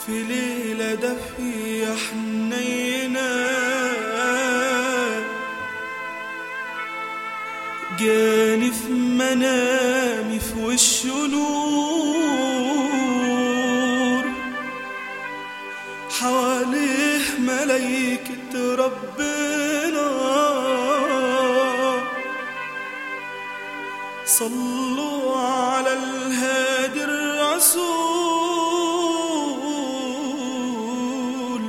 في ليلة دفية حنينة جاني في منامي في وش نور حواليه ملايكة ربنا صلوا على الهادي الرسول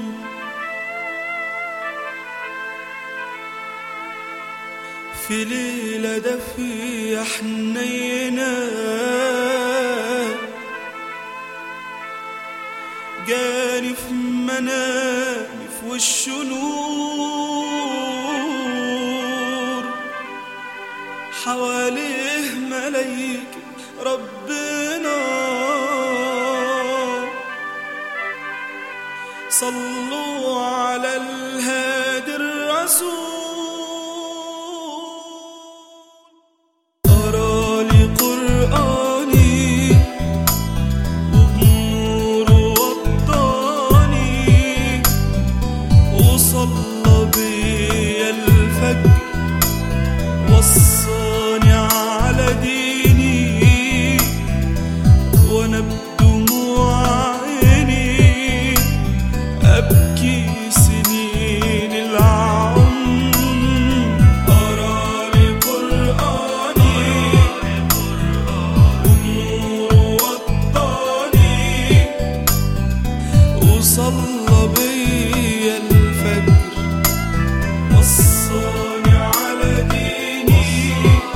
في ليلة دفية حنينة جاني في منامي في وش نور حواليه ملايكة ربنا صلوا على الهادي الرسول قرا لي قرآني وبنوره وطاني وصلى بيا الفجر وصاني على ديني وانا بدموع عيني ابكي سنين العمر قرالي قراني ونور وطاني وصلى بيا الفجر وصاني على ديني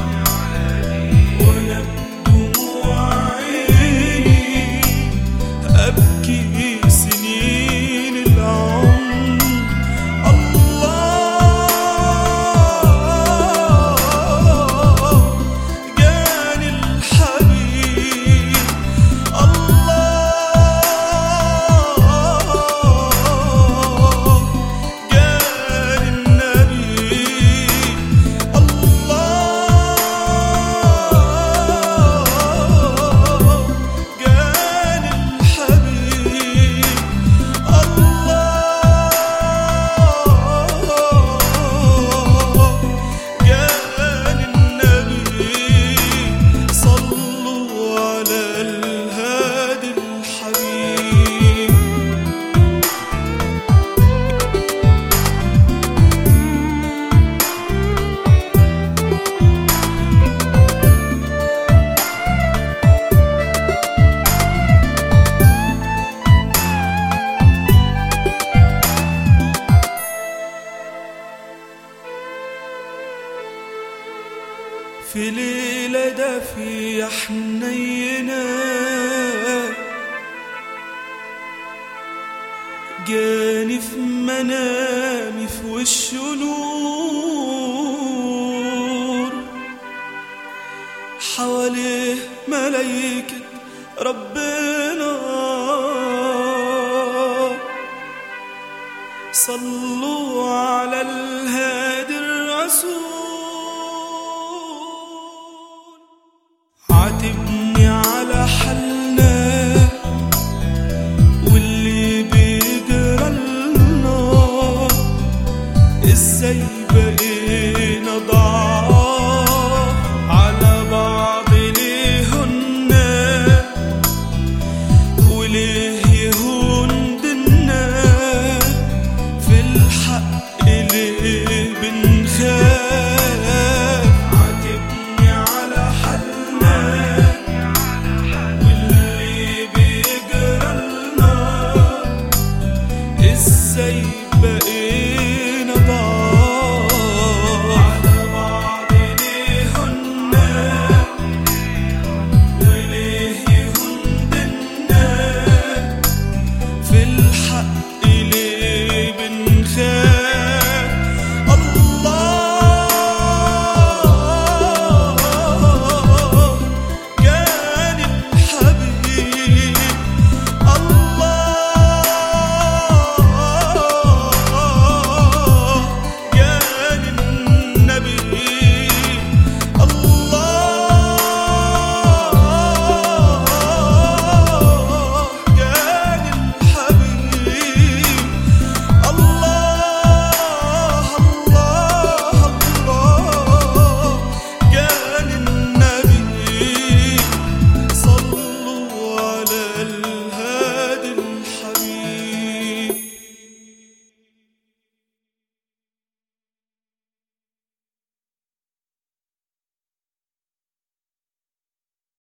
وانا بدموع عيني ابكي سنين العمر الله جاني الحبيب الله جاني النبي الله جاني الحبيب الله جاني النبي صلوا على الهادي الحبيب في ليلة دافية حنينة جاني في منامي في وش نور حواليه ملايكة ربنا صلوا على الهادي الرسول